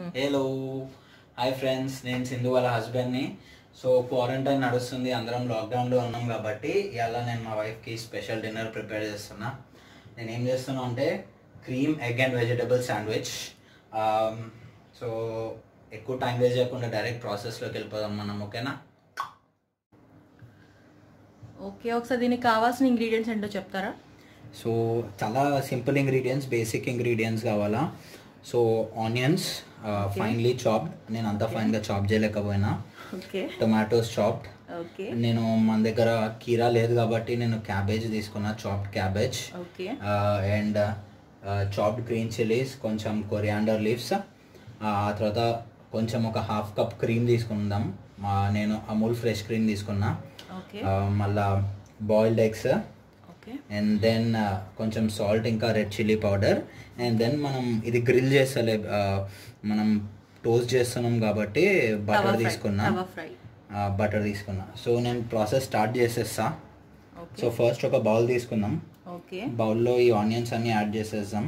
Hello hi friends నేను సింధు వాళ్ళ హస్బెండ్ని సో క్వారంటైన్ నడుస్తుంది అందరం లాక్డౌన్లో ఉన్నాం కాబట్టి ఇవాళ నేను మా వైఫ్కి స్పెషల్ డిన్నర్ ప్రిపేర్ చేస్తున్నా నేను ఏం చేస్తున్నా అంటే cream egg and vegetable sandwich so ఎక్కువ టైం వేస్ట్ చేయకుండా డైరెక్ట్ ప్రాసెస్లోకి వెళ్ళిపోదాం మనం ఓకేనా ఓకే ఒకసారి దీనికి కావాల్సిన ఇంగ్రీడియంట్స్ ఏంటో చెప్తారా సో చాలా సింపుల్ ఇంగ్రీడియంట్స్ బేసిక్ ఇంగ్రీడియంట్స్ కావాలా సో ఆనియన్స్ ఫైన్లీ చాప్డ్ నేను అంత ఫైన్గా చాప్ చేయలేకపోయినా ఓకే టొమాటోస్ చాప్డ్ ఓకే నేను మన దగ్గర కీరా లేదు కాబట్టి నేను క్యాబేజ్ తీసుకున్నా chopped cabbage okay and chopped green chillies కొంచెం కొరియాండర్ లీవ్స్ ఆ తర్వాత కొంచెం ఒక హాఫ్ కప్ క్రీమ్ తీసుకుందాం మా నేను అమూల్ ఫ్రెష్ క్రీమ్ తీసుకున్నా ఓకే ఆ, మళ్ళా boiled eggs okay and then కొంచెం సాల్ట్ ఇంకా red chilli powder and then మనం ఇది గ్రిల్ చేస్తలే ఆ, మనం టోస్ట్ చేస్తున్నాం కాబట్టి బటర్ తీసుకున్నా తవా ఫ్రై బటర్ తీసుకున్నా సో నేను ప్రాసెస్ స్టార్ట్ చేసేస్తా ఓకే సో ఫస్ట్ ఒక బౌల్ తీసుకుందాం ఓకే బౌల్లో ఈ ఆనియన్స్ అన్ని యాడ్ చేసేద్దాం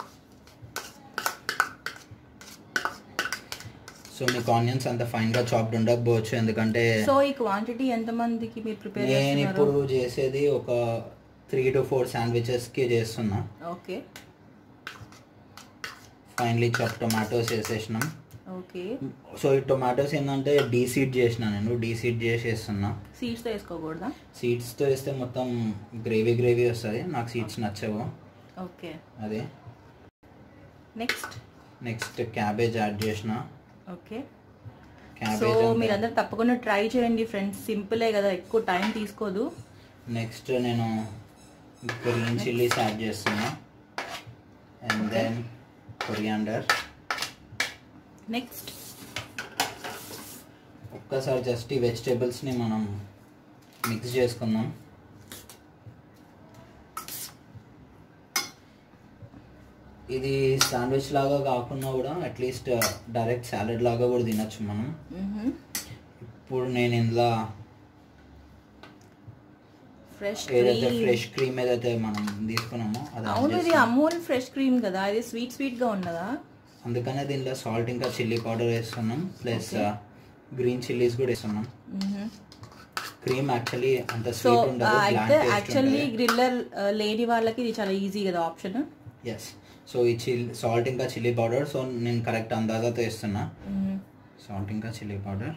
సో మీకు ఆనియన్స్ అంత ఫైన్గా చాప్డ్ ఉండకపోవచ్చు ఎందుకంటే సో ఈ క్వాంటిటీ ఎంత మందికి మీరు ప్రిపేర్ నేను చేస్తున్నారు ఇప్పుడు చేసేది ఒక త్రీ టు ఫోర్ శాండ్విచెస్కి చేస్తున్నా ఓకే ఫైనలీ చాప్ టొమాటోస్ వేసేసినాం ఓకే సో ఈ టొమాటోస్ ఏంటంటే డీసీడ్ చేసిన నేను డీసీడ్ చేసేస్తున్నా సీడ్స్ తో వేసుకోకూడదా సీడ్స్తో వేస్తే మొత్తం గ్రేవీ గ్రేవీ వస్తుంది నాకు సీడ్స్ నచ్చవు ఓకే అదే నెక్స్ట్ నెక్స్ట్ క్యాబేజ్ యాడ్ చేసిన ఓకే సో క్యాబేజ్ మీరందరూ తప్పకుండా ట్రై చేయండి ఫ్రెండ్స్ సింపులే కదా ఎక్కువ టైం తీసుకోదు నెక్స్ట్ నేను గ్రీన్ చిల్లీస్ యాడ్ చేస్తున్నా అండ్ దెన్ కొరియాండర్ నెక్స్ట్ ఒక్కసారి జస్ట్ ఈ వెజిటేబుల్స్ని మనం మిక్స్ చేసుకుందాం ఇది శాండ్విచ్ లాగా కాకుండా కూడా అట్లీస్ట్ డైరెక్ట్ సాలెడ్ లాగా కూడా తినొచ్చు మనం ఇప్పుడు నేను ఇందులో ఫ్రెష్ ఏదైతే క్రీమ్ ఫ్రెష్ క్రీమ్ ఏదైతే మనం తీసుకున్నామో అది add అవును ఇది చేస్తున్నాం. అమూల్ ఫ్రెష్ క్రీమ్ కదా ఇది స్వీట్ స్వీట్ గా ఉన్నదా అందుకనే దీనిలో సాల్ట్ ఇంకా చిల్లీ పౌడర్ వేస్తున్నాం ప్లస్ గ్రీన్ చిల్లీస్ కూడా వేస్తున్నాం క్రీమ్ యాక్చువల్లీ అంత సో స్వీట్ ఉండదు అయితే యాక్చువల్లీ గ్రిల్లర్ లేని వాళ్ళకి ఇది చాలా ఈజీ కదా ఆప్షన్ ఎస్ సో ఈ చిల్ సాల్ట్ ఇంకా చిల్లీ పౌడర్ సో నేను కరెక్ట్ అందాజాతో వేస్తున్నా సాల్ట్ ఇంకా చిల్లీ పౌడర్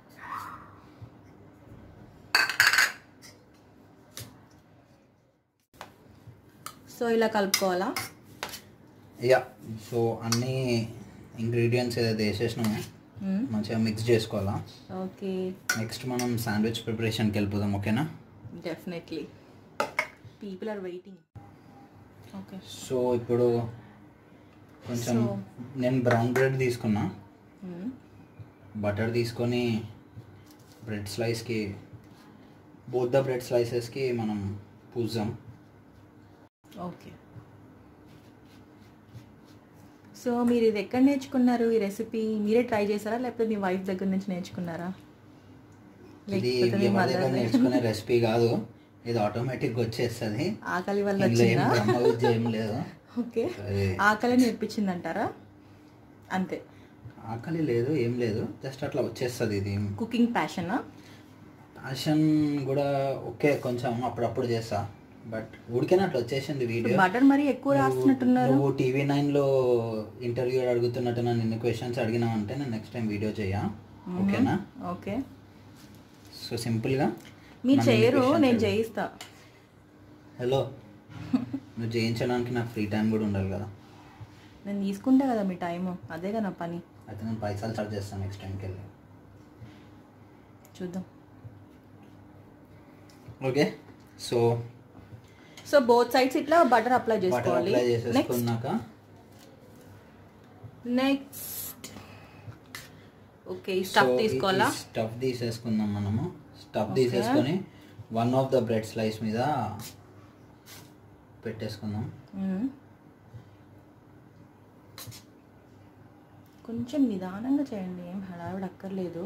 సో ఇలా కలుపుకోవాలా యా సో అన్ని ఇంగ్రీడియంట్స్ ఏదైతే వేసేసినామో మంచిగా మిక్స్ చేసుకోవాలా ఓకే నెక్స్ట్ మనం శాండ్విచ్ ప్రిపరేషన్కి వెళ్ళిపోదాం ఓకేనా definitely people are waiting okay so ఇప్పుడు కొంచెం So- నేను బ్రౌన్ బ్రెడ్ తీసుకున్నా బటర్ తీసుకొని బ్రెడ్ స్లైస్కి బోత్ ద బ్రెడ్ స్లైసెస్కి మనం పూద్దాం ఓకే సో మీరు ఇది ఎక్కడ నేర్చుకున్నారు ఈ రెసిపీ మీరే ట్రై చేశారా లేకపోతే మీ వైఫ్ దగ్గర నుంచి నేర్చుకున్నారా ఇది లేకపోతే మీ ఎవరి mother దగ్గర దగ్గర? నేర్చుకునే రెసిపీ కాదు ఇది ఆటోమేటిక్గా వచ్చేస్తుంది ఆకలి వల్ల ఇందులో ఏం వచ్చిందా బ్రహ్మ విద్య ఏం లేదు ఓకే అది ఆకలి నేర్పించింది అంటారా అంతే ఆకలి లేదు ఏం లేదు జస్ట్ అట్లా వచ్చేస్తుంది ఇది కుకింగ్ ప్యాషనా ప్యాషన్ కూడా ఓకే కొంచెం అప్పుడప్పుడు చేస్తా బట్ ఊరికేనా అట్లా వచ్చేసింది వీడియో బటర్ మరి ఎక్కువ రాస్తున్నట్టున్నారు నువ్వు టీవీ నైన్ లో ఇంటర్వ్యూ అడుగుతున్నట్టు నన్ను ఎన్ని క్వశ్చన్స్ అడిగినావంటే నేను నెక్స్ట్ టైం వీడియో చెయ్యా ఓకేనా ఓకే సో సింపుల్ గా మీరు చేయరు నేను చేయిస్తా హలో నువ్వు చేయించడానికి నాకు ఫ్రీ టైం కూడా ఉండాలి కదా నేను తీసుకుంటా కదా మీ టైము అదే కదా నా పని అయితే నేను పైసలు చార్జ్ చేస్తాను నెక్స్ట్ టైంకి వెళ్ళి చూద్దాం okay so so both sides ఇట్లా బటర్ అప్లై వాటర్ చేసుకోవాలి అప్లై నెక్స్ట్ చేసేసుకున్నాక నెక్స్ట్ ఓకే స్టఫ్ తీసుకోవాలా స్టఫ్ తీసేసుకుందాం మనము స్టఫ్ తీసేసుకొని one of the bread slice మీద పెట్టేసుకుందాం మ్మ్. కొంచెం నిదానంగా చేయండి ఏం హడావిడి అక్కర్లేదు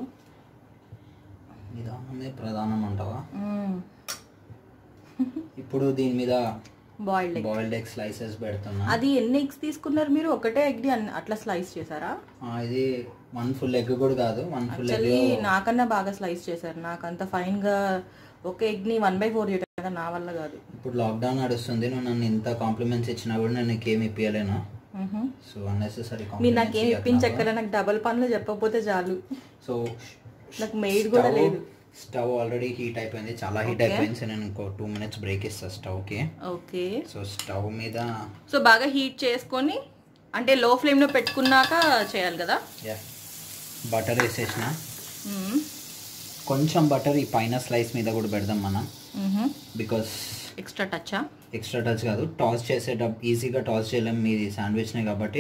నిదానమే ప్రధానం అంటావా మ్మ్. ఇప్పుడు దీని మీద boiled egg boiled egg slices పెడుతున్నా అది ఎన్ని ఎగ్స్ తీసుకున్నారు మీరు ఒకటే ఎగ్ ని అన్ని- అట్లా స్లైస్ చేశారా ఆ, ఇది వన్ ఫుల్ ఎగ్ కూడా కాదు వన్ ఫుల్ ఎగ్ యాక్చువల్లీ నాకన్నా బాగా స్లైస్ చేశారు నాకు అంత ఫైన్ గా ఒక ఎగ్ ని వన్ బై ఫోర్ చేయడం కదా నా వల్ల కాదు ఇప్పుడు లాక్డౌన్ నడుస్తుంది నువ్వు నన్ను ఇంత కాంప్లిమెంట్స్ ఇచ్చినా కూడా నేను నీకు ఏమి ఇప్పించలేను మ్హూ. సో అన్నెసెసరీ మీరు నాకేం ఇప్పించక్కల నాకు డబల్ పనులు చెప్పకపోతే చాలు సో నాకు మెయిడ్ కూడా లేదు స్టవ్ ఆల్రెడీ హీట్ అయిపోయింది చాలా హీట్ అయిపోయింది సో నేను ఇంకో టూ మినిట్స్ బ్రేక్ ఇస్తాను స్టవ్కి ఓకే సో స్టవ్ మీద సో బాగా హీట్ చేసుకొని అంటే లో ఫ్లేమ్ లో పెట్టుకున్నాక చేయాలి కదా బటర్ వేసేసిన కొంచెం బటర్ ఈ పైన స్లైస్ మీద కూడా పెడదాం మనం బికాస్ ఎక్స్ట్రా టచ్చా ఎక్స్ట్రా టచ్ కాదు టాస్ చేసేటప్పుడు ఈజీగా టాస్ చేయలేం మీది శాండ్విచ్నే కాబట్టి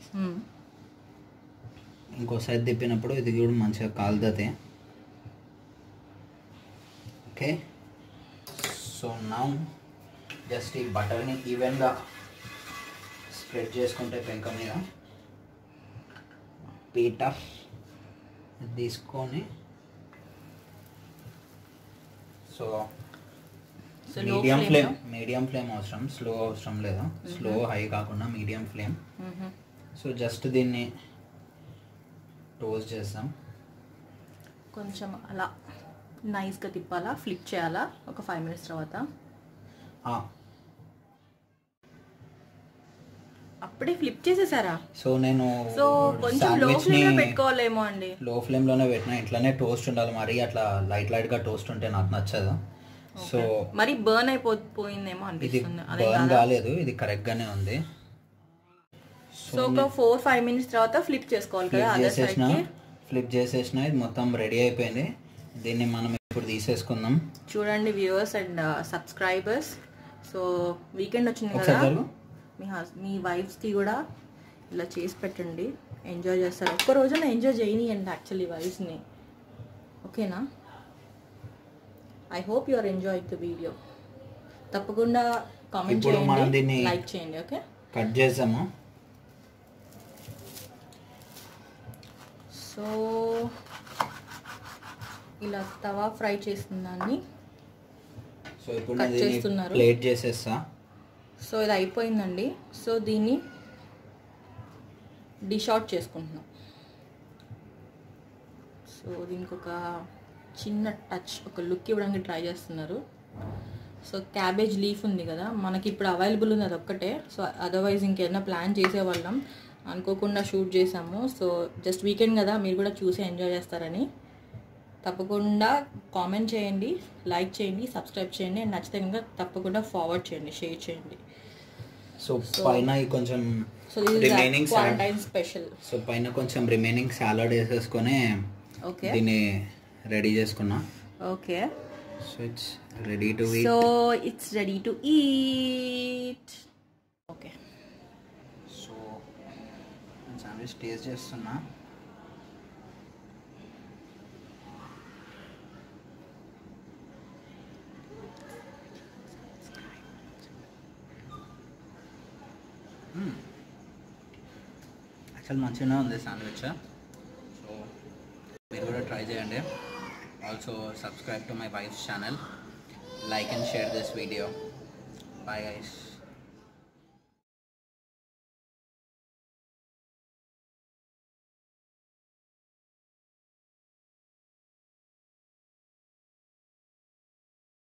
ఇంకో సైడ్ తిప్పినప్పుడు ఇది కూడా మంచిగా కాలుతుంది ఓకే సో నా జస్ట్ ఈ బటర్ని ఈవెన్గా స్ప్రెడ్ చేసుకుంటే పెంక మీద పీట తీసుకొని so So, low medium flame flame medium flame అవసరం స్లో అవసరం లేదు స్లో హై కాకుండా మీడియం ఫ్లేమ్ సో జస్ట్ దీన్ని టోస్ట్ చేస్తాం కొంచెం అలా నైస్గా తిప్పాలా ఫ్లిప్ చేయాలా ఒక ఫైవ్ మినిట్స్ తర్వాత ఆ, అప్పుడే ఫ్లిప్ చేసేసారా సో నేను సో కొంచెం లో శాండ్విచ్ ఫ్లేమ్ లో ని పెట్టుకోవాలేమో అండి లో ఫ్లేమ్ లోనే పెట్టిన ఇట్లానే టోస్ట్ ఉండాలి మరి అట్లా లైట్ లైట్ గా టోస్ట్ ఉంటే నాకు నచ్చదు సో మరి బర్న్ అయిపోయిందేమో ఇది అనిపిస్తుంది అదే బర్న్ కాలేదు ఇది కరెక్ట్ గానే ఉంది సో ఒక ఫోర్ ఫైవ్ మినిట్స్ తర్వాత ఫ్లిప్ చేసుకోవాలి కదా ఫ్లిప్ అదర్ సైడ్ చేసేసిన కి ఫ్లిప్ చేసేసిన ఇది మొత్తం రెడీ అయిపోయింది దీన్ని మనం ఇప్పుడు తీసేసుకుందాం చూడండి viewers and subscribers so weekend వచ్చింది ఒకసారి కదా జరుగు. మీ హస్ మీ వైఫ్స్కి కూడా ఇలా చేసి పెట్టండి ఎంజాయ్ చేస్తారు ఒక్క రోజున ఎంజాయ్ చేయనియండి యాక్చువల్లీ వైఫ్స్ని ఓకేనా I hope you are enjoy the video తప్పకుండా కామెంట్ ఇప్పుడు మనం చేయండి దీన్ని- లైక్ చేయండి ఓకే కట్ చేసాము సో ఇలా తవా ఫ్రై చేసిన దాన్ని సో ఇప్పుడు కట్ నేను దీన్ని చేస్తున్నారు. ప్లేట్ చేసేస్తా సో ఇది అయిపోయిందండి సో దీన్ని డిష్ అవుట్ చేసుకుంటున్నాం సో దీనికి ఒక చిన్న టచ్ ఒక లుక్ ఇవ్వడానికి ట్రై చేస్తున్నారు సో క్యాబేజ్ లీఫ్ ఉంది కదా మనకి ఇప్పుడు అవైలబుల్ ఉంది అది ఒక్కటే సో అదర్వైజ్ ఇంకేదైనా ప్లాన్ చేసేవాళ్ళం అనుకోకుండా షూట్ చేసాము సో జస్ట్ వీకెండ్ కదా మీరు కూడా చూసి ఎంజాయ్ చేస్తారని తప్పకుండా కామెంట్ చేయండి లైక్ చేయండి సబ్స్క్రైబ్ చేయండి అండ్ నచ్చితే కనుక తప్పకుండా ఫార్వర్డ్ చేయండి షేర్ చేయండి సో పైన ఈ కొంచెం so this remaining quarantine special so పైన కొంచెం రిమైనింగ్ సాలడ్ వేసేసుకొని ఓకే దీన్ని రెడీ చేసుకున్నా okay so it's ready to so it's ready to eat okay so sandwich taste చేస్తున్నా యాక్చువల్ మంచిగానే ఉంది శాండ్విచ్ సో మీరు కూడా ట్రై చేయండి also subscribe to my wife channel like and share this video bye guys